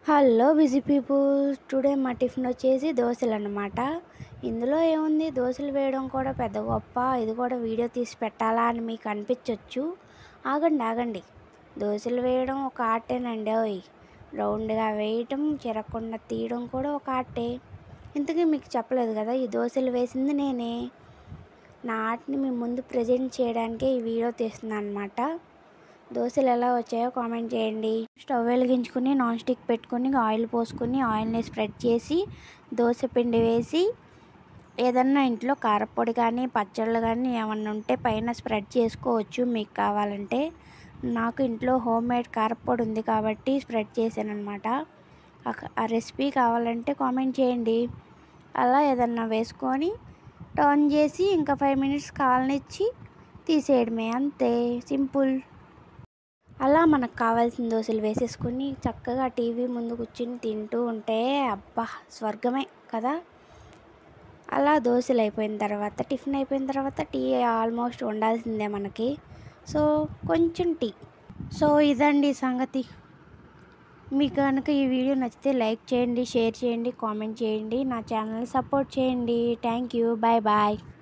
hello busy people today మా tiffin వచ్చేసి దోశలు అన్నమాట ఇందులో ఏముంది దోశలు వేయడం కూడా పెద్ద గొప్ప ఇది కూడా వీడియో తీసి పెట్టాలా అని మీకు అనిపించవచ్చు ఆగండి ఆగండి దోశలు వేయడం ఒక ఆర్టేనండి ఓయ్ రౌండ్గా వేయటం చిరగకుండా తీయడం కూడా ఒక ఆర్టే ఇంతకీ మీకు చెప్పలేదు కదా ఈ దోశలు వేసింది నేనే నా ఆర్ట్ని మీ ముందు ప్రజెంట్ చేయడానికే ఈ వీడియో తీస్తున్నాను అనమాట దోశలు ఎలా వచ్చాయో కామెంట్ చేయండి స్టవ్ వెలిగించుకుని నాన్ స్టిక్ పెట్టుకుని ఆయిల్ పోసుకుని ఆయిల్ని స్ప్రెడ్ చేసి దోశ పిండి వేసి ఏదన్నా ఇంట్లో కారపొడి కానీ పచ్చళ్ళు కానీ ఏమన్నా ఉంటే పైన స్ప్రెడ్ చేసుకోవచ్చు మీకు కావాలంటే నాకు ఇంట్లో హోమ్ మేడ్ కారపొడి ఉంది కాబట్టి స్ప్రెడ్ చేశాను అనమాట ఆ రెసిపీ కావాలంటే కామెంట్ చేయండి అలా ఏదన్నా వేసుకొని టర్న్ చేసి ఇంకా ఫైవ్ మినిట్స్ కాలనిచ్చి తీసేయడమే అంతే సింపుల్ అలా మనకు కావాల్సిన దోశలు వేసేసుకుని చక్కగా టీవీ ముందు కూర్చుని తింటూ ఉంటే అబ్బా స్వర్గమే కదా అలా దోశలు అయిపోయిన తర్వాత టిఫిన్ అయిపోయిన తర్వాత టీ ఆల్మోస్ట్ ఉండాల్సిందే మనకి సో కొంచెం టీ సో ఇదండి సంగతి మీకు కనుక ఈ వీడియో నచ్చితే లైక్ చేయండి షేర్ చేయండి కామెంట్ చేయండి నా ఛానల్ సపోర్ట్ చేయండి థ్యాంక్ యూ బాయ్ బాయ్